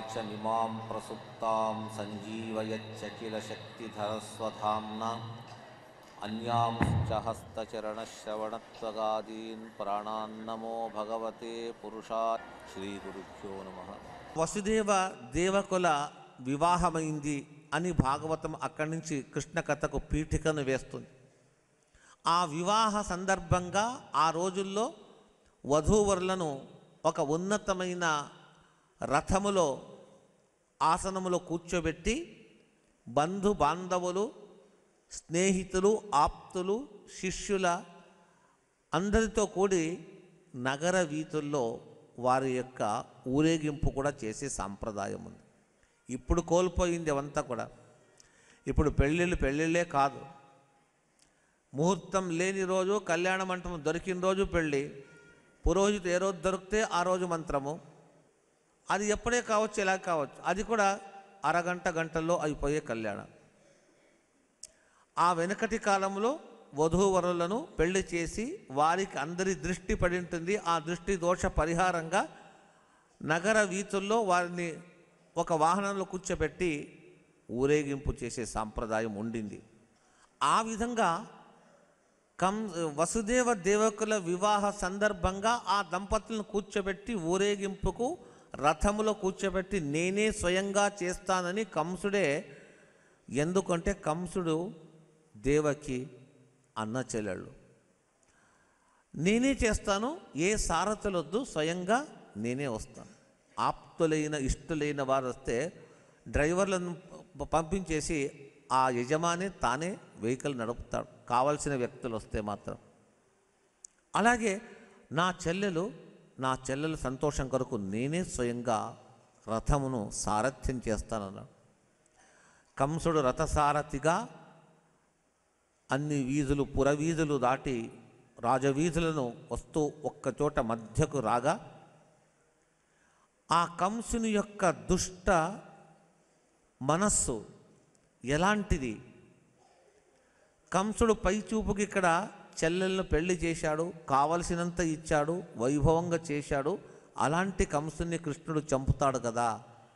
वाचमिमां प्रसुप्तां सञ्जीवयच्च किल शक्तिधरस्वधाम्ना अन्यांश्च हस्तचरणश्रवणत्वगादीन् प्राणान्नमो भगवते पुरुषात् श्रीगुरुभ्यो नमः వసుదేవ దేవకుల వివాహమైంది అని భాగవతం అక్కడి నుంచి కృష్ణ కథకు పీఠికను వేస్తుంది ఆ వివాహ సందర్భంగా ఆ రోజుల్లో వధూవరులను ఒక ఉన్నతమైన రథములో ఆసనములో కూర్చోబెట్టి బంధు బాంధవులు స్నేహితులు ఆప్తులు శిష్యుల అందరితో కూడి నగర వీధుల్లో వారి యొక్క ఊరేగింపు కూడా చేసే సాంప్రదాయం ఉంది ఇప్పుడు కోల్పోయింది అవంతా కూడా ఇప్పుడు పెళ్ళిళ్ళు పెళ్ళిళ్ళే కాదు ముహూర్తం లేని రోజు కళ్యాణ మంటపం దొరికిన రోజు పెళ్ళి పురోహితు ఏ రోజు దొరికితే ఆ రోజు మంత్రము అది ఎప్పుడే కావచ్చు ఎలా కావచ్చు అది కూడా అరగంట గంటల్లో అయిపోయే కళ్యాణం ఆ వెనకటి కాలంలో వధూవరులను పెళ్లి చేసి వారికి అందరి దృష్టి పడి ఉంటుంది ఆ దృష్టి దోష పరిహారంగా నగర వీధుల్లో వారిని ఒక వాహనంలో కూర్చోబెట్టి ఊరేగింపు చేసే సాంప్రదాయం ఉండింది ఆ విధంగా కం వసుదేవ దేవకుల వివాహ సందర్భంగా ఆ దంపతులను కూర్చోబెట్టి ఊరేగింపుకు రథములో కూర్చోబెట్టి నేనే స్వయంగా చేస్తానని కంసుడే ఎందుకంటే కంసుడు దేవకి అన్న చెల్లెళ్ళు నేనే చేస్తాను ఏ సారథులొద్దు స్వయంగా నేనే వస్తాను ఆప్తులైన ఇష్టలైన వారు వస్తే డ్రైవర్లను ప- పంపించేసి ఆ యజమాని తానే వెహికల్ నడుపుతాడు కావలసిన వ్యక్తులు వస్తే మాత్రం అలాగే నా చెల్లెలు నా చెల్లెల సంతోషం కొరకు నేనే స్వయంగా రథమును సారథ్యం చేస్తానన్నాడు కంసుడు రథసారథిగా అన్ని వీధులు పురవీధులు దాటి రాజవీధులను వస్తూ ఒక్కచోట మధ్యకు రాగా ఆ కంసుని యొక్క దుష్ట మనస్సు ఎలాంటిది కంసుడు పై చూపుకి ఇక్కడ చెల్లెలను పెళ్లి చేశాడు కావలసినంత ఇచ్చాడు వైభవంగా చేశాడు అలాంటి కంసుని కృష్ణుడు చంపుతాడు కదా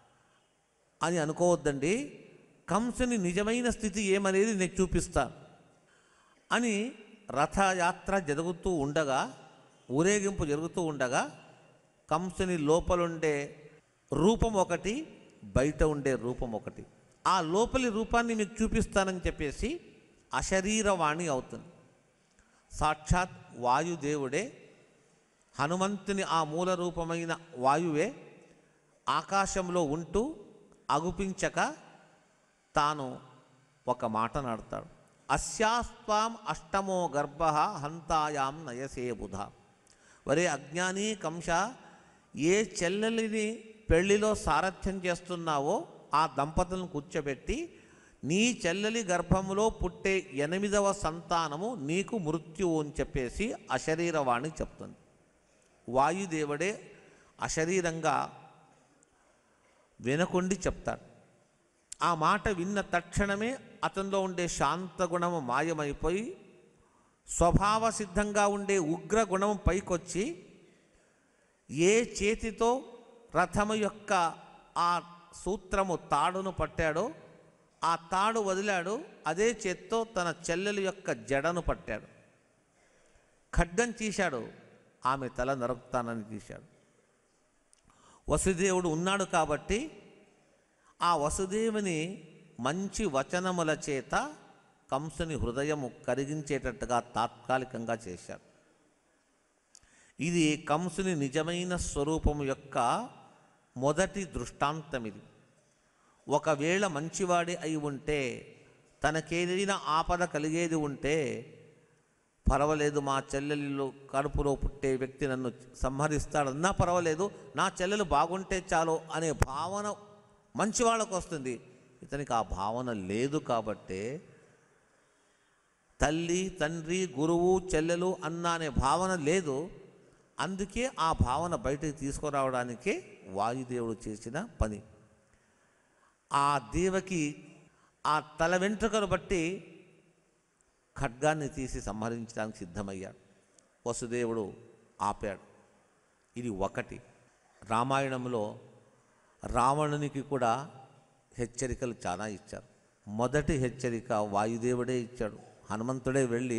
అని అనుకోవద్దండి కంసుని నిజమైన స్థితి ఏమనేది నేను చూపిస్తాను అని రథయాత్ర జరుగుతూ ఉండగా ఊరేగింపు జరుగుతూ ఉండగా కంసుని లోపలుండే రూపం ఒకటి బయట ఉండే రూపం ఒకటి ఆ లోపలి రూపాన్ని మీకు చూపిస్తానని చెప్పేసి అశరీరవాణి అవుతుంది సాక్షాత్ వాయుదేవుడే హనుమంతుని ఆ మూల రూపమైన వాయువే ఆకాశంలో ఉంటూ అగుపించక తాను ఒక మాట నాడతాడు అస్యాస్వాం అష్టమో గర్భ హంతాయాం నయసే బుధ వరే అజ్ఞాని కంస ఏ చెల్లెలిని పెళ్లిలో సారథ్యం చేస్తున్నావో ఆ దంపతులను కూర్చోబెట్టి నీ చెల్లెలి గర్భములో పుట్టే ఎనిమిదవ సంతానము నీకు మృత్యువు అని చెప్పేసి అశరీరవాణి చెప్తుంది వాయుదేవుడే అశరీరంగా వెనకొండి చెప్తాడు ఆ మాట విన్న తక్షణమే అతనిలో ఉండే శాంత గుణము మాయమైపోయి స్వభావ సిద్ధంగా ఉండే ఉగ్ర గుణము పైకొచ్చి ఏ చేతితో రథము యొక్క ఆ సూత్రము తాడును పట్టాడో ఆ తాడు వదిలాడు అదే చేత్తో తన చెల్లెలు యొక్క జడను పట్టాడు ఖడ్గం తీశాడు ఆమె తల నరుకుతానని తీశాడు వసుదేవుడు ఉన్నాడు కాబట్టి ఆ వసుదేవుని మంచి వచనముల చేత కంసుని హృదయము కరిగించేటట్టుగా తాత్కాలికంగా చేశాడు ఇది కంసుని నిజమైన స్వరూపము యొక్క మొదటి దృష్టాంతం ఇది ఒకవేళ మంచివాడి అయి ఉంటే తనకేదైనా ఆపద కలిగేది ఉంటే పర్వాలేదు మా చెల్లెలు కడుపులో పుట్టే వ్యక్తి నన్ను సంహరిస్తాడన్నా పర్వాలేదు నా చెల్లెలు బాగుంటే చాలు అనే భావన మంచి వాళ్ళకు వస్తుంది ఇతనికి ఆ భావన లేదు కాబట్టే తల్లి తండ్రి గురువు చెల్లెలు అన్న అనే భావన లేదు అందుకే ఆ భావన బయటకు తీసుకురావడానికే వాయుదేవుడు చేసిన పని ఆ దేవకి ఆ తల వెంట్రుకను బట్టి ఖడ్గాన్ని తీసి సంహరించడానికి సిద్ధమయ్యాడు వసుదేవుడు ఆపాడు ఇది ఒకటి రామాయణంలో రావణునికి కూడా హెచ్చరికలు చాలా ఇచ్చారు మొదటి హెచ్చరిక వాయుదేవుడే ఇచ్చాడు హనుమంతుడే వెళ్ళి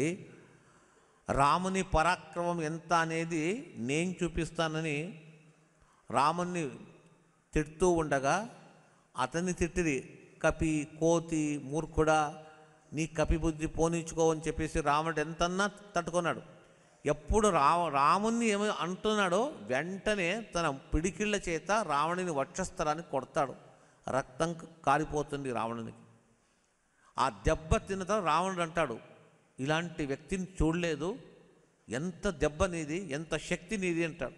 రాముని పరాక్రమం ఎంత అనేది నేను చూపిస్తానని రాముణ్ణి తిడుతూ ఉండగా అతన్ని తిట్టిరి కపి కోతి మూర్ఖుడా నీ కపి బుద్ధి పోనించుకో అని చెప్పేసి రాముడు ఎంతన్నా తట్టుకున్నాడు ఎప్పుడు రా రాముణ్ణి ఏమో అంటున్నాడో వెంటనే తన పిడికిళ్ళ చేత రావణుని వక్షస్థలాన్ని కొడతాడు రక్తం కారిపోతుంది రావణునికి ఆ దెబ్బ తిన్న తర్వాత రావణుడు అంటాడు ఇలాంటి వ్యక్తిని చూడలేదు ఎంత దెబ్బ నీది ఎంత శక్తి నీది అంటాడు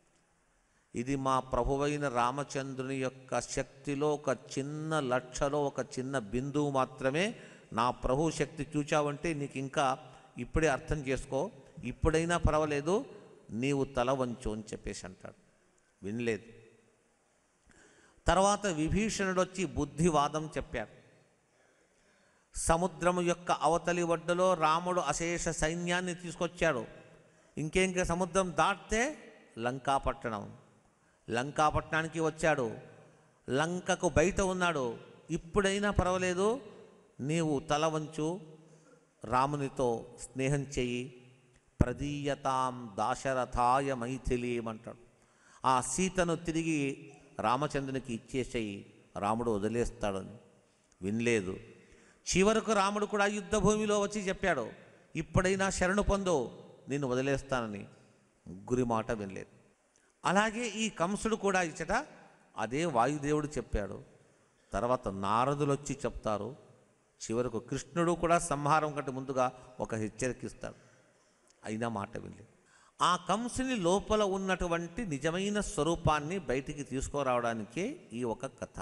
ఇది మా ప్రభువైన రామచంద్రుని యొక్క శక్తిలో ఒక చిన్న లక్షలో ఒక చిన్న బిందువు మాత్రమే నా ప్రభు శక్తి చూచావంటే నీకు ఇంకా ఇప్పుడే అర్థం చేసుకో ఇప్పుడైనా పర్వాలేదు నీవు తల వంచు అని చెప్పేసి అంటాడు వినలేదు తర్వాత విభీషణుడు వచ్చి బుద్ధివాదం చెప్పాడు సముద్రము యొక్క అవతలి ఒడ్డులో రాముడు అశేష సైన్యాన్ని తీసుకొచ్చాడు ఇంకేంక సముద్రం దాటితే లంకాపట్టణం లంకాపట్టణానికి వచ్చాడు లంకకు బయట ఉన్నాడు ఇప్పుడైనా పర్వాలేదు నీవు తల వంచు రామునితో స్నేహం చెయ్యి ప్రదీయతాం దాశరథాయ మైథిలీయమంటాడు ఆ సీతను తిరిగి రామచంద్రునికి ఇచ్చేసేయి రాముడు వదిలేస్తాడని వినలేదు చివరకు రాముడు కూడా యుద్ధ భూమిలో వచ్చి చెప్పాడు ఇప్పుడైనా శరణు పొందు నిన్ను వదిలేస్తానని ముగ్గురి మాట వినలేదు అలాగే ఈ కంసుడు కూడా ఇచ్చట అదే వాయుదేవుడు చెప్పాడు తర్వాత నారదులు వచ్చి చెప్తారు చివరకు కృష్ణుడు కూడా సంహారం కంటే ముందుగా ఒక హెచ్చరికిస్తాడు అయినా మాట వినలేదు ఆ కంసుని లోపల ఉన్నటువంటి నిజమైన స్వరూపాన్ని బయటికి తీసుకురావడానికే ఈ ఒక కథ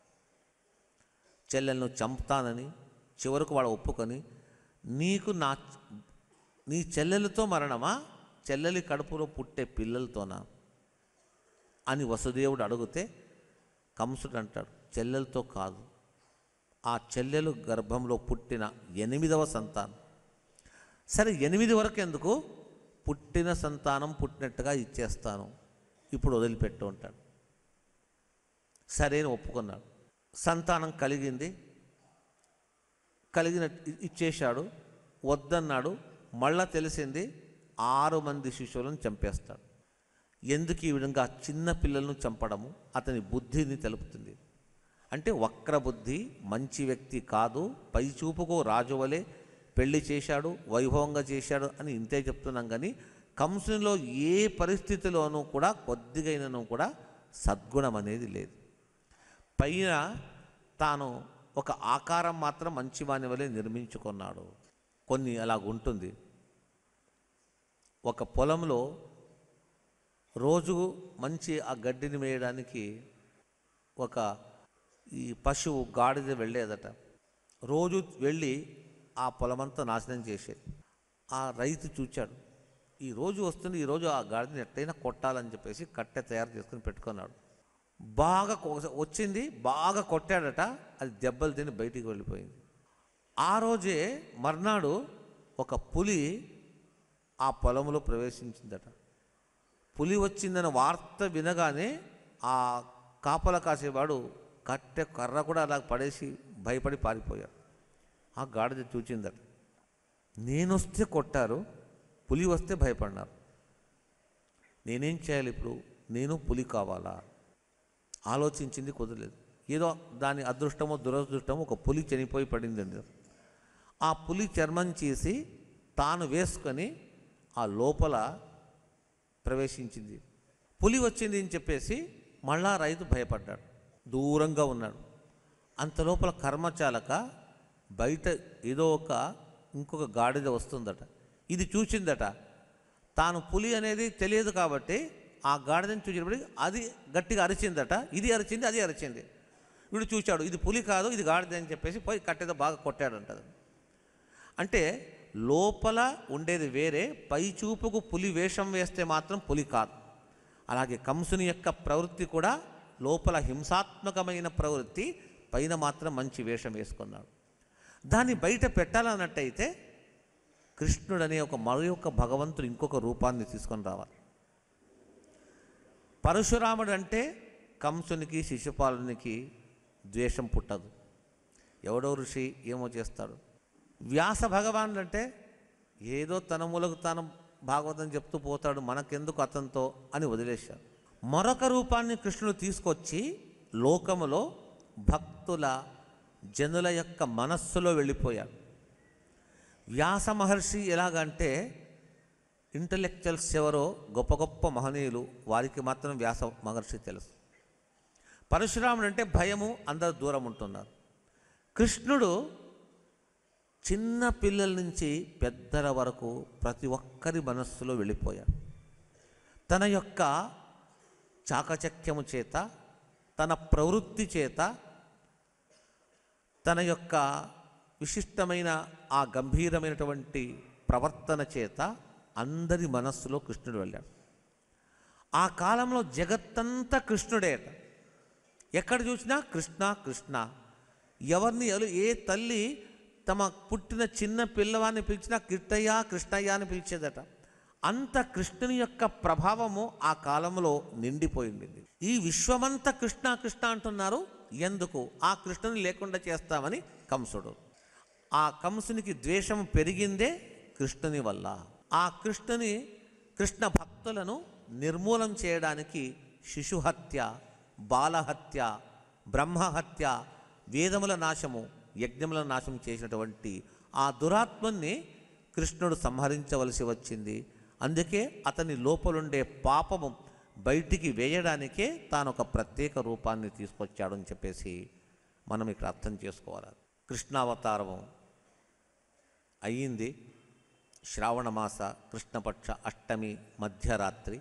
చెల్లెలను చంపుతానని చివరకు వాడు ఒప్పుకొని నీకు నా నీ చెల్లెలతో మరణమా చెల్లెలి కడుపులో పుట్టే పిల్లలతోనా అని వసుదేవుడు అడిగితే కంసుడు అంటాడు చెల్లెలతో కాదు ఆ చెల్లెలు గర్భంలో పుట్టిన ఎనిమిదవ సంతానం సరే ఎనిమిది వరకు ఎందుకు పుట్టిన సంతానం పుట్టినట్టుగా ఇచ్చేస్తాను ఇప్పుడు వదిలిపెట్టు ఉంటాడు సరే అని ఒప్పుకున్నాడు సంతానం కలిగింది కలిగిన ఇచ్చేశాడు వద్దన్నాడు మళ్ళా తెలిసింది ఆరు మంది శిశువులను చంపేస్తాడు ఎందుకు ఈ విధంగా చిన్న పిల్లలను చంపడము అతని బుద్ధిని తెలుపుతుంది అంటే వక్ర బుద్ధి మంచి వ్యక్తి కాదు పై చూపుకు రాజు వలె పెళ్లి చేశాడు వైభవంగా చేశాడు అని ఇంతే చెప్తున్నాం కానీ కంసునిలో ఏ పరిస్థితిలోనూ కూడా కొద్దిగైనను కూడా సద్గుణం అనేది లేదు పైన తాను ఒక ఆకారం మాత్రం మంచివాని వలె నిర్మించుకున్నాడు కొన్ని అలాగుంటుంది ఒక పొలంలో రోజు మంచి ఆ గడ్డిని మేయడానికి ఒక ఈ పశువు గాడిద వెళ్ళేదట రోజు వెళ్ళి ఆ పొలమంతా నాశనం చేసేది ఆ రైతు చూచాడు ఈ రోజు వస్తుంది ఈ రోజు ఆ గాడిదని ఎట్టయినా కొట్టాలని చెప్పేసి కట్టె తయారు చేసుకుని పెట్టుకున్నాడు బాగా కొ- వచ్చింది బాగా కొట్టాడట అది దెబ్బలు తిని బయటికి వెళ్ళిపోయింది ఆ రోజే మర్నాడు ఒక పులి ఆ పొలంలో ప్రవేశించిందట పులి వచ్చిందన్న వార్త వినగానే ఆ కాపల కాసేవాడు కట్టె కర్ర కూడా అలా పడేసి భయపడి పారిపోయాడు ఆ గాడిద చూచిందట నేనొస్తే కొట్టారు పులి వస్తే భయపడినారు నేనేం చేయాలి ఇప్పుడు నేను పులి కావాలా ఆలోచించింది కుదరలేదు ఏదో దాని అదృష్టమో దురదృష్టమో ఒక పులి చనిపోయి పడిందండి ఆ పులి చర్మం చేసి తాను వేసుకొని ఆ లోపల ప్రవేశించింది పులి వచ్చింది అని చెప్పేసి మళ్ళా రైతు భయపడ్డాడు దూరంగా ఉన్నాడు అంత లోపల కర్మచాలక బయట ఏదో ఒక ఇంకొక గాడిద వస్తుందట ఇది చూసిందట తాను పులి అనేది తెలియదు కాబట్టి ఆ గాడిదని చూసినప్పటికి అది గట్టిగా అరిచిందట ఇది అరిచింది అది అరిచింది వీడు చూశాడు ఇది పులి కాదు ఇది గాడిద అని చెప్పేసి పోయి కట్టెతో బాగా కొట్టాడంటది అంటే లోపల ఉండేది వేరే పై చూపుకు పులి వేషం వేస్తే మాత్రం పులి కాదు అలాగే కంసుని యొక్క ప్రవృత్తి కూడా లోపల హింసాత్మకమైన ప్రవృత్తి పైన మాత్రం మంచి వేషం వేసుకున్నాడు దాన్ని బయట పెట్టాలన్నట్టయితే కృష్ణుడు అనే ఒక మరి యొక్క భగవంతుడు ఇంకొక రూపాన్ని తీసుకొని రావాలి పరశురాముడు అంటే కంసునికి శిశుపాలునికి ద్వేషం పుట్టదు ఎవడో ఋషి ఏమో చేస్తాడు వ్యాస భగవానుడు అంటే ఏదో తన మూలకు తాను భాగవతం చెప్తూ పోతాడు మనకెందుకు అతనితో అని వదిలేశారు మరొక రూపాన్ని కృష్ణుడు తీసుకొచ్చి లోకములో భక్తుల జనుల యొక్క మనస్సులో వెళ్ళిపోయాడు వ్యాస మహర్షి ఎలాగంటే ఇంటలెక్చువల్స్ ఎవరో గొప్ప గొప్ప మహనీయులు వారికి మాత్రం వ్యాస మహర్షి తెలుసు పరశురాముడు అంటే భయము అందరు దూరం ఉంటున్నారు కృష్ణుడు చిన్న పిల్లల నుంచి పెద్దల వరకు ప్రతి ఒక్కరి మనస్సులో వెళ్ళిపోయాడు తన యొక్క చాకచక్యము చేత తన ప్రవృత్తి చేత తన యొక్క విశిష్టమైన ఆ గంభీరమైనటువంటి ప్రవర్తన చేత అందరి మనస్సులో కృష్ణుడు వెళ్ళాడు ఆ కాలంలో జగత్తంతా కృష్ణుడేట ఎక్కడ చూసినా కృష్ణ కృష్ణ ఎవరిని ఎలు ఏ తల్లి తమ పుట్టిన చిన్న పిల్లవాడిని పిలిచినా కృష్ణయ్య కృష్ణయ్య అని పిలిచేదట అంత కృష్ణుని యొక్క ప్రభావము ఆ కాలంలో నిండిపోయింది ఈ విశ్వమంతా కృష్ణ కృష్ణ అంటున్నారు ఎందుకు ఆ కృష్ణుని లేకుండా చేస్తామని కంసుడు ఆ కంసునికి ద్వేషం పెరిగిందే కృష్ణుని వల్ల ఆ కృష్ణుని కృష్ణ భక్తులను నిర్మూలం చేయడానికి శిశుహత్య బాలహత్య బ్రహ్మహత్య వేదముల నాశము యజ్ఞముల నాశం చేసినటువంటి ఆ దురాత్మని కృష్ణుడు సంహరించవలసి వచ్చింది అందుకే అతని లోపలుండే పాపము బయటికి వేయడానికే తాను ఒక ప్రత్యేక రూపాన్ని తీసుకొచ్చాడని చెప్పేసి మనం ఇక్కడ అర్థం చేసుకోవాలి కృష్ణావతారము అయ్యింది శ్రావణమాస కృష్ణపక్ష అష్టమి మధ్యరాత్రి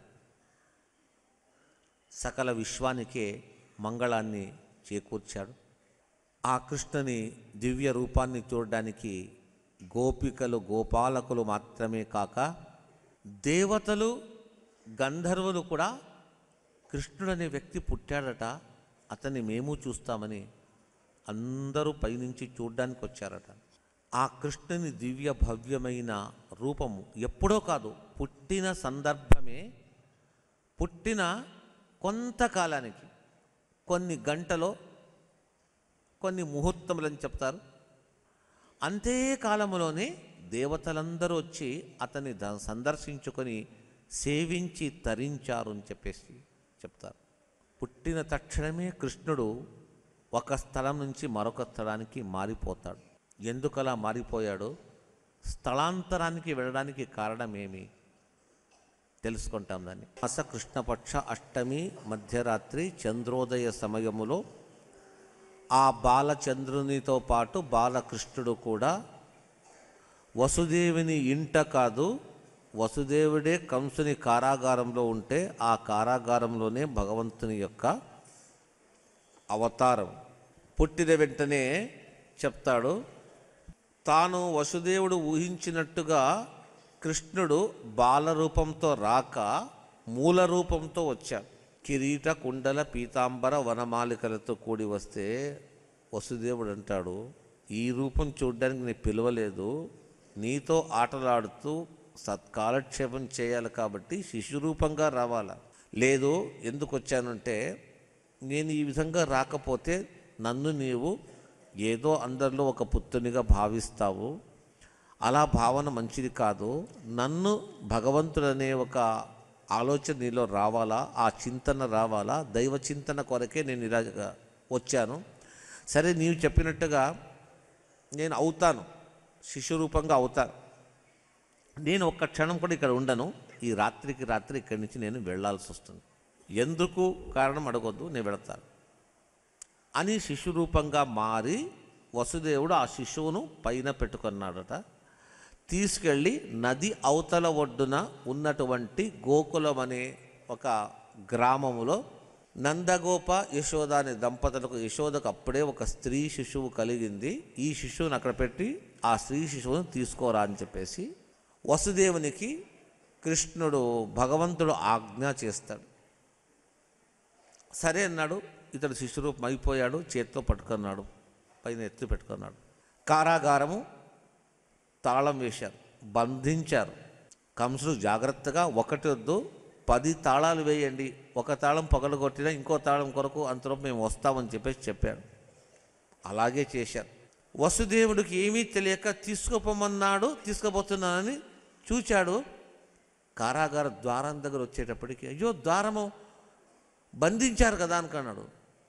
సకల విశ్వానికే మంగళాన్ని చేకూర్చాడు ఆ కృష్ణుని దివ్య రూపాన్ని చూడడానికి గోపికలు గోపాలకులు మాత్రమే కాక దేవతలు గంధర్వులు కూడా కృష్ణుడనే వ్యక్తి పుట్టాడట అతన్ని మేము చూస్తామని అందరూ పైనుంచి చూడ్డానికి వచ్చారట ఆ కృష్ణుని దివ్య భవ్యమైన రూపము ఎప్పుడో కాదు పుట్టిన సందర్భమే పుట్టిన కొంతకాలానికి కొన్ని గంటలో కొన్ని ముహూర్తములని చెప్తారు అంతే కాలములోనే దేవతలందరూ వచ్చి అతన్ని ద- సందర్శించుకొని సేవించి తరించారు అని చెప్పేసి చెప్తారు పుట్టిన తక్షణమే కృష్ణుడు ఒక స్థలం నుంచి మరొక స్థలానికి మారిపోతాడు ఎందుకలా మారిపోయాడు స్థలాంతరానికి వెళ్ళడానికి కారణమేమి తెలుసుకుంటాం దాన్ని అస కృష్ణపక్ష అష్టమి మధ్యరాత్రి చంద్రోదయ సమయములో ఆ బాలచంద్రునితో పాటు బాలకృష్ణుడు కూడా వసుదేవుని ఇంట కాదు వసుదేవుడే కంసుని కారాగారంలో ఉంటే ఆ కారాగారంలోనే భగవంతుని యొక్క అవతారం పుట్టిన వెంటనే చెప్తాడు తాను వసుదేవుడు ఊహించినట్టుగా కృష్ణుడు బాలరూపంతో రాక మూల రూపంతో వచ్చాడు కిరీట కుండల పీతాంబర వనమాలికలతో కూడి వస్తే వసుదేవుడు అంటాడు ఈ రూపం చూడ్డానికి నేను పిలవలేదు నీతో ఆటలాడుతూ సత్కాలక్షేపం చేయాలి కాబట్టి శిశు రూపంగా రావాలా లేదు ఎందుకు వచ్చానంటే నేను ఈ విధంగా రాకపోతే నన్ను నీవు ఏదో అందరిలో ఒక పుత్రునిగా భావిస్తావు అలా భావన మంచిది కాదు నన్ను భగవంతుడనే ఒక ఆలోచన నీలో రావాలా ఆ చింతన రావాలా దైవ చింతన కొరకే నేను ఇలా వచ్చాను సరే నీవు చెప్పినట్టుగా నేను అవుతాను శిశు రూపంగా అవుతాను నేను ఒక్క క్షణం కూడా ఇక్కడ ఉండను ఈ రాత్రికి రాత్రి ఇక్కడి నుంచి నేను వెళ్ళాల్సి వస్తుంది ఎందుకు కారణం అడగొద్దు నేను వెళతాను అని శిశు రూపంగా మారి వసుదేవుడు ఆ శిశువును పైన పెట్టుకున్నాడట తీసుకెళ్ళి నది అవతల ఒడ్డున ఉన్నటువంటి గోకులం అనే ఒక గ్రామములో నందగోప యశోద అనే దంపతులకు యశోదకు అప్పుడే ఒక స్త్రీ శిశువు కలిగింది ఈ శిశువుని అక్కడ పెట్టి ఆ స్త్రీ శిశువును తీసుకోరా అని చెప్పేసి వసుదేవునికి కృష్ణుడు భగవంతుడు ఆజ్ఞ చేస్తాడు సరే అన్నాడు ఇతడు శిశురూపం అయిపోయాడు చేతిలో పట్టుకున్నాడు పైన ఎత్తి పెట్టుకున్నాడు కారాగారము తాళం వేశారు బంధించారు కంసుడు జాగ్రత్తగా ఒకటి వద్దు పది తాళాలు వేయండి ఒక తాళం పగలగొట్టినా ఇంకో తాళం కొరకు అంతలో మేము వస్తామని చెప్పేసి చెప్పాడు అలాగే చేశారు వసుదేవుడికి ఏమీ తెలియక తీసుకుపోమన్నాడు తీసుకుపోతున్నానని చూచాడు కారాగార ద్వారం దగ్గర వచ్చేటప్పటికి అయ్యో ద్వారము బంధించారు కదా అనుకున్నాడు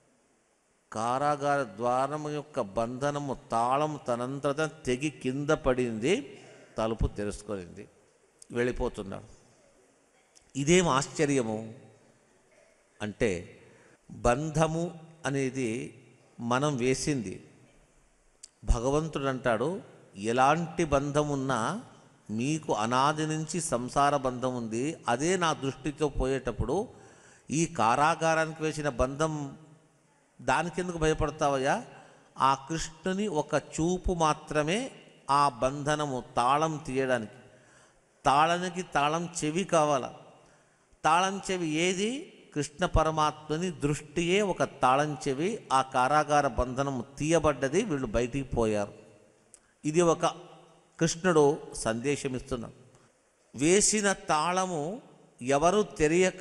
కారాగార ద్వారము యొక్క బంధనము తాళం తనంతట తెగి కింద పడింది తలుపు తెరుచుకొనింది వెళ్ళిపోతున్నాడు ఇదేం ఆశ్చర్యము అంటే బంధము అనేది మనం వేసింది భగవంతుడు అంటాడు ఎలాంటి బంధం ఉన్నా మీకు అనాది నుంచి సంసార బంధం ఉంది అదే నా దృష్టితో పోయేటప్పుడు ఈ కారాగారానికి వేసిన బంధం దానికెందుకు భయపడతావయ్యా ఆ కృష్ణుని ఒక చూపు మాత్రమే ఆ బంధనము తాళం తీయడానికి తాళానికి తాళం చెవి కావాల తాళం చెవి ఏది కృష్ణ పరమాత్మని దృష్టియే ఒక తాళం చెవి ఆ కారాగార బంధనము తీయబడ్డది వీళ్ళు బయటికి పోయారు ఇది ఒక కృష్ణుడు సందేశం ఇస్తున్నాడు వేసిన తాళము ఎవరు తెరియక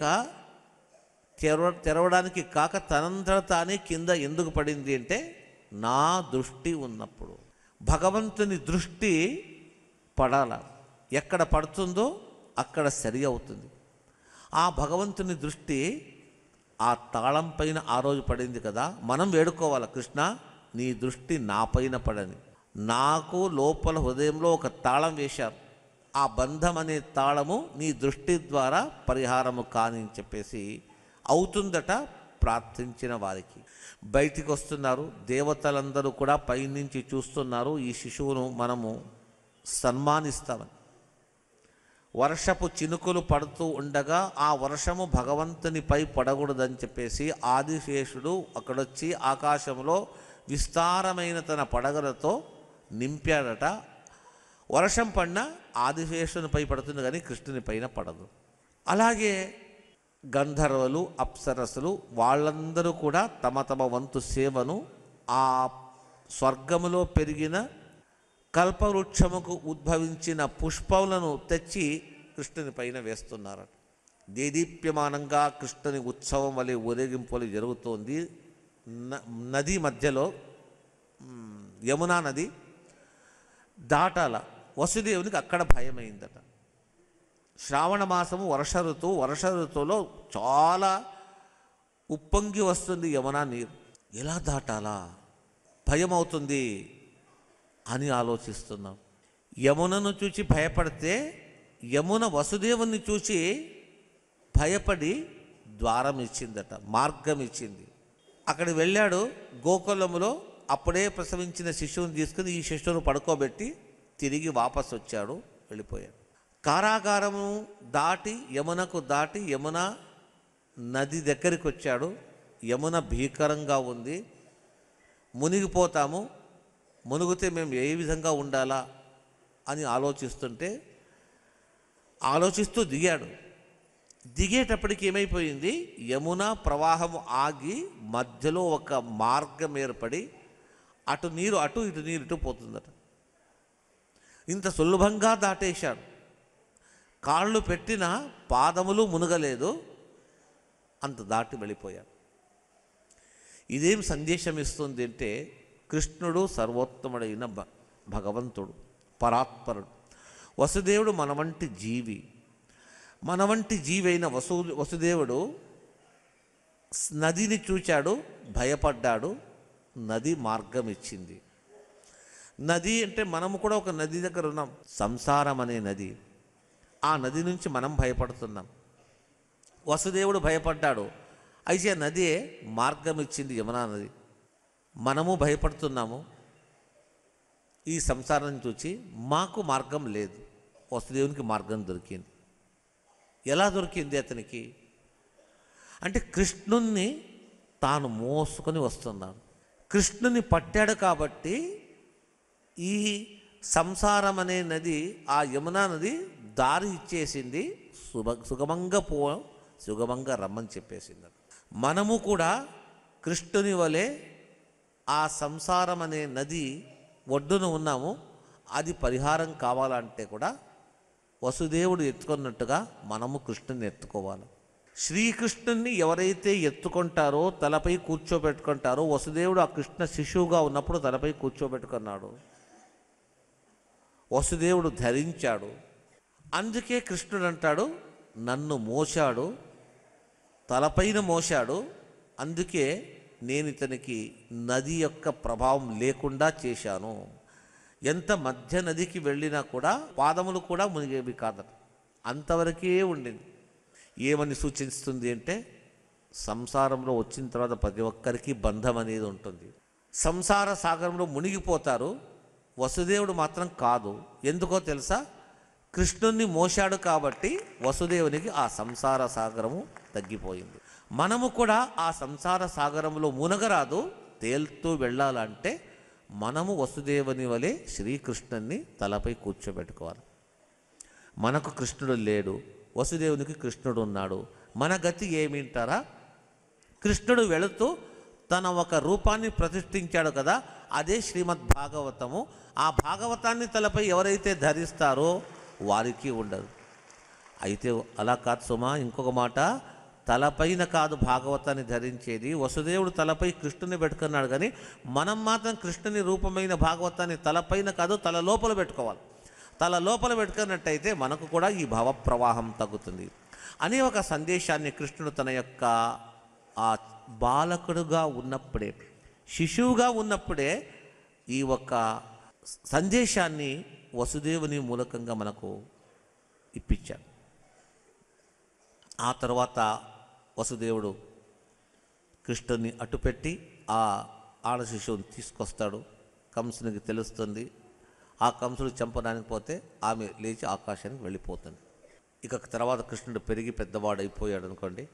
తెరవ తెరవడానికి కాక తనంతట తానే కింద ఎందుకు పడింది అంటే నా దృష్టి ఉన్నప్పుడు భగవంతుని దృష్టి పడాల ఎక్కడ పడుతుందో అక్కడ సరి అవుతుంది ఆ భగవంతుని దృష్టి ఆ తాళం పైన ఆ రోజు పడింది కదా మనం వేడుకోవాలి కృష్ణ నీ దృష్టి నా పైన పడని నాకు లోపల హృదయంలో ఒక తాళం వేశారు ఆ బంధం అనే తాళము నీ దృష్టి ద్వారా పరిహారము కాని అని చెప్పేసి అవుతుందట ప్రార్థించిన వారికి బయటికి వస్తున్నారు దేవతలందరూ కూడా పైనుంచి చూస్తున్నారు ఈ శిశువును మనము సన్మానిస్తామని వర్షపు చినుకులు పడుతూ ఉండగా ఆ వర్షము భగవంతునిపై పడకూడదని చెప్పేసి ఆదిశేషుడు అక్కడొచ్చి ఆకాశంలో విస్తారమైన తన పడగలతో నింపాడట వర్షం పడినా ఆదిశేషునిపై పడుతుంది కానీ కృష్ణుని పైన పడదు అలాగే గంధర్వులు అప్సరసులు వాళ్ళందరూ కూడా తమ తమ వంతు సేవను ఆ స్వర్గములో పెరిగిన కల్పవృక్షముకు ఉద్భవించిన పుష్పములను తెచ్చి కృష్ణుని పైన వేస్తున్నారట దేదీప్యమానంగా కృష్ణుని ఉత్సవం వలె ఊరేగింపులు జరుగుతోంది న- నది మధ్యలో మ్, యమునా నది దాటాల వసుదేవునికి అక్కడ భయమైందట శ్రావణ మాసము వర్ష ఋతువు వర్ష ఋతువులో చాలా ఉప్పొంగి వస్తుంది యమునా నీరు ఎలా దాటాలా భయం అవుతుంది అని ఆలోచిస్తున్నాం యమునను చూచి భయపడితే యమున వసుదేవుని చూచి భయపడి ద్వారం ఇచ్చిందట మార్గం ఇచ్చింది అక్కడ వెళ్ళాడు గోకులములో అప్పుడే ప్రసవించిన శిశువుని తీసుకుని ఈ శిశువును పడుకోబెట్టి తిరిగి వాపస్ వచ్చాడు వెళ్ళిపోయాడు కారాగారము దాటి యమునకు దాటి యమున నది దగ్గరికి వచ్చాడు యమున భీకరంగా ఉంది మునిగిపోతాము మునిగితే మేము ఏ విధంగా ఉండాలా అని ఆలోచిస్తుంటే ఆలోచిస్తూ దిగాడు దిగేటప్పటికి ఏమైపోయింది యమున ప్రవాహము ఆగి మధ్యలో ఒక మార్గం ఏర్పడి అటు నీరు అటు ఇటు నీరు ఇటు పోతుందట ఇంత సులభంగా దాటేశాడు కాళ్ళు పెట్టిన పాదములు మునగలేదు అంత దాటి వెళ్ళిపోయాడు ఇదేం సందేశం ఇస్తుంది అంటే కృష్ణుడు సర్వోత్తముడైన భ భగవంతుడు పరాత్పరుడు వసుదేవుడు మన వంటి జీవి మన వంటి జీవి అయిన వసు వసుదేవుడు స్- నదిని చూచాడు భయపడ్డాడు నది మార్గం ఇచ్చింది నది అంటే మనము కూడా ఒక నది దగ్గర ఉన్నాం సంసారం అనే నది ఆ నది నుంచి మనం భయపడుతున్నాం వసుదేవుడు భయపడ్డాడు అయితే ఆ నదే మార్గం ఇచ్చింది యమునా నది మనము భయపడుతున్నాము ఈ సంసారం చూచి మాకు మార్గం లేదు వసుదేవునికి మార్గం దొరికింది ఎలా దొరికింది అతనికి అంటే కృష్ణుణ్ణి తాను మోసుకొని వస్తున్నాడు కృష్ణుని పట్టాడు కాబట్టి ఈ సంసారం అనే నది ఆ యమునా నది దారి ఇచ్చేసింది సుభ సుగమంగా పో సుగమంగా రమ్మని చెప్పేసింది మనము కూడా కృష్ణుని వలె ఆ సంసారం అనే నది ఒడ్డున ఉన్నాము అది పరిహారం కావాలంటే కూడా వసుదేవుడు ఎత్తుకున్నట్టుగా మనము కృష్ణుని ఎత్తుకోవాలి శ్రీకృష్ణుని ఎవరైతే ఎత్తుకుంటారో తలపై కూర్చోబెట్టుకుంటారో వసుదేవుడు ఆ కృష్ణ శిశువుగా ఉన్నప్పుడు తలపై కూర్చోబెట్టుకున్నాడు వసుదేవుడు ధరించాడు అందుకే కృష్ణుడు అంటాడు నన్ను మోశాడు తలపైన మోశాడు అందుకే నేను ఇతనికి నది యొక్క ప్రభావం లేకుండా చేశాను ఎంత మధ్య నదికి వెళ్ళినా కూడా పాదములు కూడా మునిగేవి కాదట అంతవరకే ఉండింది ఏమని సూచిస్తుంది అంటే సంసారంలో వచ్చిన తర్వాత ప్రతి ఒక్కరికి బంధం అనేది ఉంటుంది సంసార సాగరంలో మునిగిపోతారు వసుదేవుడు మాత్రం కాదు ఎందుకో తెలుసా కృష్ణుణ్ణి మోశాడు కాబట్టి వసుదేవునికి ఆ సంసార సాగరము తగ్గిపోయింది మనము కూడా ఆ సంసార సాగరంలో మునగరాదు తేలుతూ వెళ్ళాలంటే మనము వసుదేవుని వలె శ్రీకృష్ణుని తలపై కూర్చోబెట్టుకోవాలి మనకు కృష్ణుడు లేడు వసుదేవునికి కృష్ణుడు ఉన్నాడు మన గతి ఏమింటారా కృష్ణుడు వెళుతూ తన ఒక రూపాన్ని ప్రతిష్ఠించాడు కదా అదే శ్రీమద్ భాగవతము ఆ భాగవతాన్ని తలపై ఎవరైతే ధరిస్తారో వారికి ఉండదు అయితే అలా కాదు సుమా ఇంకొక మాట తలపైన కాదు భాగవతాన్ని ధరించేది వసుదేవుడు తలపై కృష్ణుని పెట్టుకున్నాడు కానీ మనం మాత్రం కృష్ణుని రూపమైన భాగవతాన్ని తలపైన కాదు తల లోపల పెట్టుకోవాలి తల లోపల పెట్టుకున్నట్టయితే మనకు కూడా ఈ భావ ప్రవాహం తగ్గుతుంది అనే ఒక సందేశాన్ని కృష్ణుడు తన యొక్క ఆ బాలకుడుగా ఉన్నప్పుడే శిశువుగా ఉన్నప్పుడే ఈ ఒక సందేశాన్ని వసుదేవుని మూలకంగా మనకు ఇప్పించాడు ఆ తర్వాత వసుదేవుడు కృష్ణుని అటుపెట్టి ఆ ఆడ శిశువుని తీసుకొస్తాడు కంసునికి తెలుస్తుంది ఆ కంసుడు చంపడానికి పోతే ఆమె లేచి ఆకాశానికి వెళ్ళిపోతుంది ఇక తర్వాత కృష్ణుడు పెరిగి పెద్దవాడైపోయాడు అనుకోండి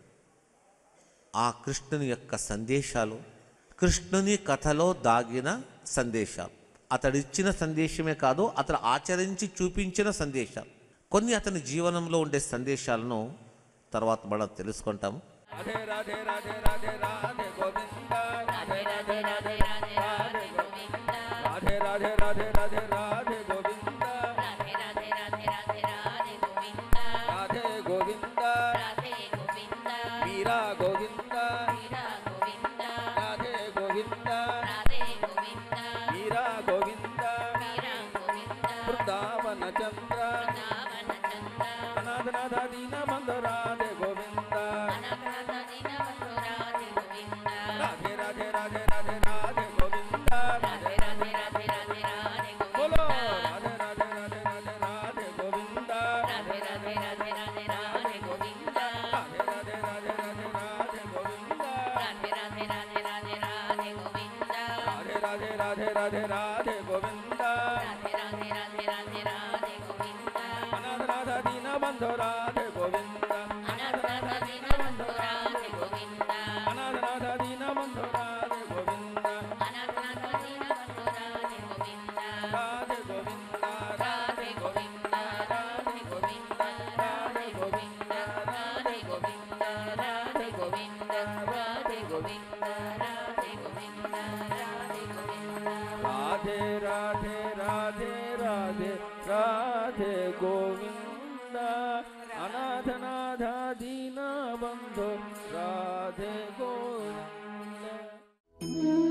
ఆ కృష్ణుని యొక్క సందేశాలు కృష్ణుని కథలో దాగిన సందేశాలు అతడిచ్చిన సందేశమే కాదు అతడు ఆచరించి చూపించిన సందేశాలు కొన్ని అతని జీవనంలో ఉండే సందేశాలను తర్వాత మనం తెలుసుకుంటాము రాధే రాధే రాధే రాధే రాధే గోవింద రాధే రాధే రాధే రాధే రాధే గోవింద రాధే రాధే రాధే రాధే రాధే గోవింద రాధే రాధే రాధే రాధే రాధే గోవింద రాధే గోవింద రాధే గోవింద వీరా గోవింద వీరా గోవింద రాధే గోవింద రాధే గోవింద వీరా గోవింద వీరా గోవింద బృందావన చంద్ర నావన చంద్ర అనాథనాథ దీన మంద రాధే గోవింద అనగణత దినవంతు రాధే గోవింద రాధే రాధే రాధే రాధే రాధే గోవింద రాధే రాధే రాధే రాధే రాధే బోలో గోవింద రాధే రాధే రాధే రాధే రాధే గోవింద రాధే రాధే రాధే రాధే రాధే గోవింద రాధే రాధే రాధే రాధే రాధే గోవింద రాధే రాధే రాధే రాధే రాధే గోవింద రాధే రాధే రాధే రాధే రాధే గోవింద రాధే రాధే రాధే రాధే రాధే గోవింద అనాథనాథ దీన బంధు రాధే గోవింద అనగణత దినవంతు రాధే గోవింద అనాథనాథ దీన బంధు రాధే గోవింద అనగణత దినవంతు రాధే గోవింద రాధే గోవింద రాధే గోవింద రాధే గోవింద రాధే గోవింద రాధే గోవింద రాధే గోవింద రాధే గోవింద రాధే గోవింద రాధే గోవింద రాధే రాధే రాధే రాధే రాధే గోవింద అనాథనాథ దీన బంధు రాధే గోవింద